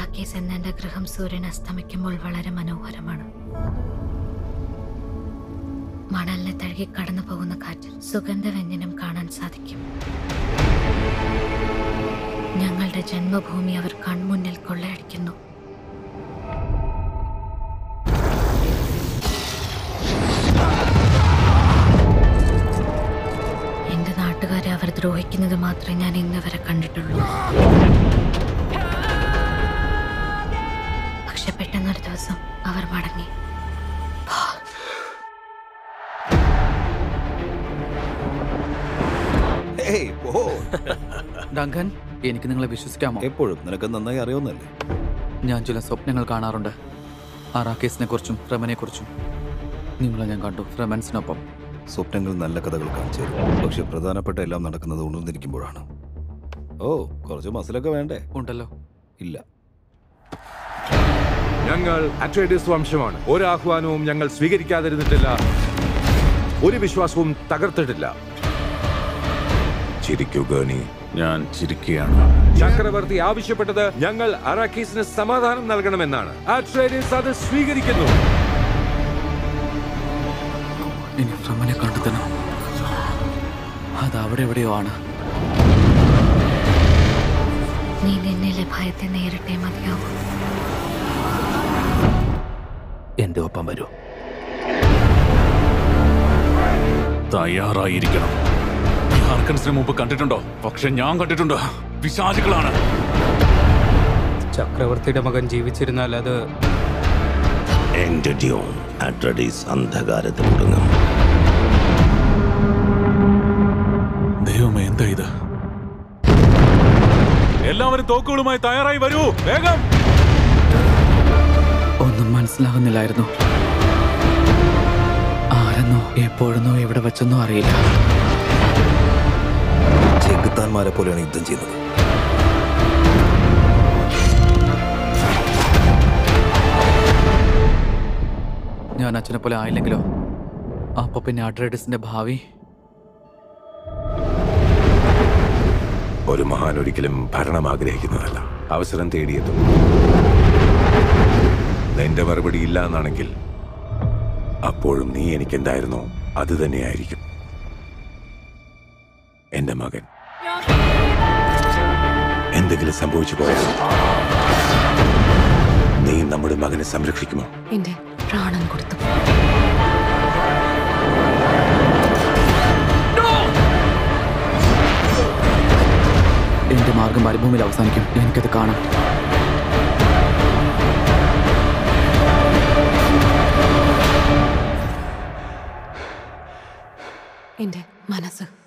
അറാക്കേസ് എന്ന എന്റെ ഗൃഹം സൂര്യൻ അസ്തമിക്കുമ്പോൾ വളരെ മനോഹരമാണ് മണലിനെ തഴുകി കടന്നു പോകുന്ന കാറ്റിൽ സുഗന്ധവ്യഞ്ജനം കാണാൻ സാധിക്കും ഞങ്ങളുടെ ജന്മഭൂമി അവർ കൺമുന്നിൽ കൊള്ളയടിക്കുന്നു എന്റെ നാട്ടുകാരെ അവർ ദ്രോഹിക്കുന്നത് മാത്രമേ ഞാൻ ഇന്ന് വരെ കണ്ടിട്ടുള്ളൂ പക്ഷെ പെട്ടെന്നൊരു ദിവസം അവർ മടങ്ങി ഏയ് ഓ ഡങ്കൻ എനിക്ക് നിങ്ങളെ വിശ്വസിക്കാമോ എപ്പോഴും നിനക്ക് നന്നായി അറിയാവുന്നല്ലേ ഞാൻ ചില സ്വപ്നങ്ങൾ കാണാറുണ്ട് അറാക്കേസിനെ കുറിച്ചും ഫ്രമനെ കുറിച്ചും നിങ്ങളെ ഞാൻ കണ്ടു ഫ്രമൻസിനൊപ്പം സ്വപ്നങ്ങൾ നല്ല കഥകൾ കാണിച്ചു തരും പക്ഷെ പ്രധാനപ്പെട്ട എല്ലാം നടക്കുന്നത് ഉണർന്നിരിക്കുമ്പോഴാണ് ഓ കുറച്ച് മസിലൊക്കെ വേണ്ടേ ഉണ്ടല്ലോ ഇല്ല ഞങ്ങൾ അട്രേഡിയസ് വംശമാണ് ഒരു ആഹ്വാനവും ഞങ്ങൾ സ്വീകരിക്കാതിരുന്നിട്ടില്ല ഒരു വിശ്വാസവും തകർത്തിട്ടില്ല ചിരിക്കുക നീ ഞാൻ ചിരിക്കുകയാണ് ചക്രവർത്തി ആവശ്യപ്പെട്ടത് ഞങ്ങൾ അറാക്കീസിന് സമാധാനം നൽകണമെന്നാണ് അട്രേഡിയസ് അത് സ്വീകരിക്കുന്നു ഇനി ഫ്രമനെ കണ്ടെത്തണം അത് അവിടെ എവിടെയോ ആണ് നീ നിന്നിലെ ഭയത്തെ നേരിട്ടേ മതിയാവൂ എന്റെ ഒപ്പം വരൂ തയ്യാറായിരിക്കണം ഹാർക്കൻസിന് മുമ്പ് കണ്ടിട്ടുണ്ടോ പക്ഷെ ഞാൻ കണ്ടിട്ടുണ്ട് പിശാചുകളാണ് ചക്രവർത്തിയുടെ മകൻ ജീവിച്ചിരുന്നാൽ അത് എന്റെ ഡ്യൂൺ അഡ്രഡീസ് അന്ധകാരത്തിൽ ഒടുങ്ങും ദൈവമേ എന്താ ഇത് എല്ലാവരും തോക്കുകളുമായി തയ്യാറായി വരൂ വേഗം ഒന്നും മനസ്സിലാകുന്നില്ലായിരുന്നു ആരെന്നോ എപ്പോഴെന്നോ എവിടെ വെച്ചെന്നോ അറിയില്ല ചെകുത്താന്മാരെ പോലെയാണ് യുദ്ധം ചെയ്യുന്നത് ഞാൻ അച്ഛനെ പോലെ ആയില്ലെങ്കിലോ അപ്പൊ പിന്നെ അഡ്രഡിസിന്റെ ഭാവി ഒരു മഹാൻ ഒരിക്കലും ഭരണം ആഗ്രഹിക്കുന്നതല്ല അവസരം തേടിയെത്തും നിന്റെ മറുപടി ഇല്ല എന്നാണെങ്കിൽ അപ്പോഴും നീ എനിക്കെന്തായിരുന്നോ അത് തന്നെയായിരിക്കും എന്റെ മകൻ എന്തെങ്കിലും സംഭവിച്ചു പോയാൽ നീ നമ്മുടെ മകനെ സംരക്ഷിക്കുമോ എന്റെ പ്രാണൻ കൊടുത്തു എന്റെ മാർഗം മരുഭൂമിയിൽ അവസാനിക്കും എനിക്കത് കാണാം എന്റെ മനസ്സ്